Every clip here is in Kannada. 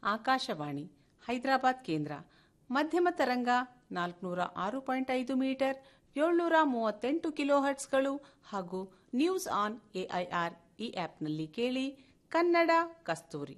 ಆಕಾಶವಾಣಿ ಹೈದರಾಬಾದ್ ಕೇಂದ್ರ ಮಧ್ಯಮ ತರಂಗ ನಾಲ್ಕುನೂರ ಆರು ಪಾಯಿಂಟ್ ಐದು ಮೀಟರ್ ಏಳ್ನೂರ ಮೂವತ್ತೆಂಟು ಕಿಲೋ ಹರ್ಟ್ಸ್ಗಳು ಹಾಗೂ ನ್ಯೂಸ್ ಆನ್ ಎಐಆರ್ ಈ ಆಪ್ನಲ್ಲಿ ಕೇಳಿ ಕನ್ನಡ ಕಸ್ತೂರಿ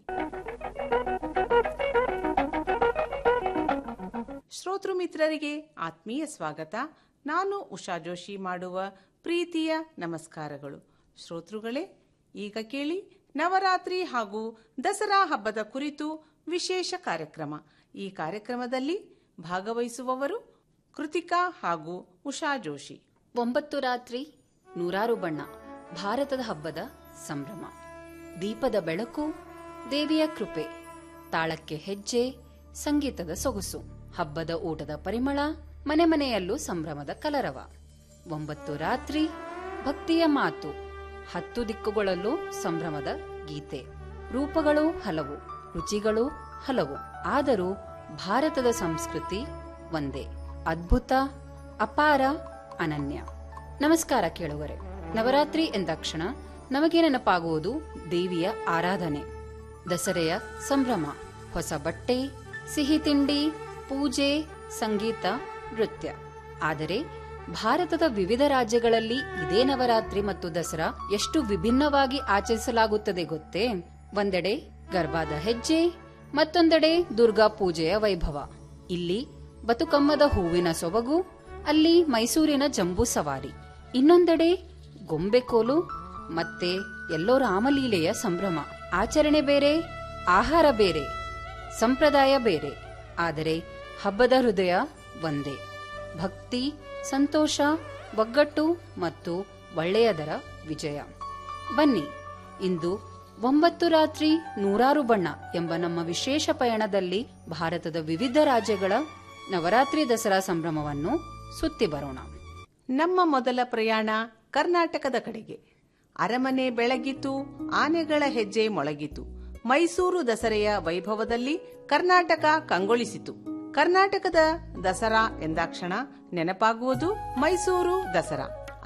ಶ್ರೋತೃ ಮಿತ್ರರಿಗೆ ಆತ್ಮೀಯ ಸ್ವಾಗತ ನಾನು ಉಷಾ ಜೋಶಿ ಮಾಡುವ ಪ್ರೀತಿಯ ನಮಸ್ಕಾರಗಳು ಶ್ರೋತೃಗಳೇ ಈಗ ಕೇಳಿ ನವರಾತ್ರಿ ಹಾಗೂ ದಸರಾ ಹಬ್ಬದ ಕುರಿತು ವಿಶೇಷ ಕಾರ್ಯಕ್ರಮ ಈ ಕಾರ್ಯಕ್ರಮದಲ್ಲಿ ಭಾಗವಹಿಸುವವರು ಕೃತಿಕಾ ಹಾಗೂ ಉಷಾ ಜೋಶಿ ಒಂಬತ್ತು ರಾತ್ರಿ ನೂರಾರು ಬಣ್ಣ ಭಾರತದ ಹಬ್ಬದ ಸಂಭ್ರಮ ದೀಪದ ಬೆಳಕು ದೇವಿಯ ಕೃಪೆ ತಾಳಕ್ಕೆ ಹೆಜ್ಜೆ ಸಂಗೀತದ ಸೊಗಸು ಹಬ್ಬದ ಊಟದ ಪರಿಮಳ ಮನೆ ಮನೆಯಲ್ಲೂ ಸಂಭ್ರಮದ ಕಲರವ ಒಂಬತ್ತು ರಾತ್ರಿ ಭಕ್ತಿಯ ಮಾತು ಹತ್ತು ದಿಕ್ಕುಗಳಲ್ಲೂ ಸಂಭ್ರಮದ ಗೀತೆ ರೂಪಗಳು ಹಲವು ರುಚಿಗಳು ಹಲವು ಆದರೂ ಭಾರತದ ಸಂಸ್ಕೃತಿ ಒಂದೇ ಅದ್ಭುತ ಅಪಾರ ಅನನ್ಯ ನಮಸ್ಕಾರ ಕೇಳುವರೆ ನವರಾತ್ರಿ ಎಂದಾಕ್ಷಣ ನಮಗೆ ನೆನಪಾಗುವುದು ದೇವಿಯ ಆರಾಧನೆ ದಸರೆಯ ಸಂಭ್ರಮ ಹೊಸ ಬಟ್ಟೆ ಸಿಹಿ ತಿಂಡಿ ಪೂಜೆ ಸಂಗೀತ ನೃತ್ಯ ಆದರೆ ಭಾರತದ ವಿವಿಧ ರಾಜ್ಯಗಳಲ್ಲಿ ಇದೇ ನವರಾತ್ರಿ ಮತ್ತು ದಸರಾ ಎಷ್ಟು ವಿಭಿನ್ನವಾಗಿ ಆಚರಿಸಲಾಗುತ್ತದೆ ಗೊತ್ತೇ ಒಂದೆಡೆ ಗರ್ಭಾದ ಹೆಜ್ಜೆ ಮತ್ತೊಂದೆಡೆ ದುರ್ಗಾ ಪೂಜೆಯ ವೈಭವ ಇಲ್ಲಿ ಬತುಕಮ್ಮದ ಹೂವಿನ ಸೊಬಗು ಅಲ್ಲಿ ಮೈಸೂರಿನ ಜಂಬೂ ಸವಾರಿ ಇನ್ನೊಂದೆಡೆ ಗೊಂಬೆಕೋಲು ಮತ್ತೆ ಎಲ್ಲೋ ರಾಮಲೀಲೆಯ ಸಂಭ್ರಮ ಆಚರಣೆ ಬೇರೆ ಆಹಾರ ಬೇರೆ ಸಂಪ್ರದಾಯ ಬೇರೆ ಆದರೆ ಹಬ್ಬದ ಹೃದಯ ಒಂದೇ ಭಕ್ತಿ ಸಂತೋಷ ಒಗ್ಗಟ್ಟು ಮತ್ತು ಒಳ್ಳೆಯದರ ವಿಜಯ ಬನ್ನಿ ಇಂದು ಒಂಬತ್ತು ರಾತ್ರಿ ನೂರಾರು ಬಣ್ಣ ಎಂಬ ನಮ್ಮ ವಿಶೇಷ ಪಯಣದಲ್ಲಿ ಭಾರತದ ವಿವಿಧ ರಾಜ್ಯಗಳ ನವರಾತ್ರಿ ದಸರಾ ಸಂಭ್ರಮವನ್ನು ಸುತ್ತಿ ಬರೋಣ ನಮ್ಮ ಮೊದಲ ಪ್ರಯಾಣ ಕರ್ನಾಟಕದ ಕಡೆಗೆ ಅರಮನೆ ಬೆಳಗಿತು ಆನೆಗಳ ಹೆಜ್ಜೆ ಮೊಳಗಿತು ಮೈಸೂರು ದಸರೆಯ ವೈಭವದಲ್ಲಿ ಕರ್ನಾಟಕ ಕಂಗೊಳಿಸಿತು ಕರ್ನಾಟಕದ ದಸರಾ ಎಂದಾಕ್ಷಣ ನೆನಪಾಗುವುದು ಮೈಸೂರು ದಸರಾ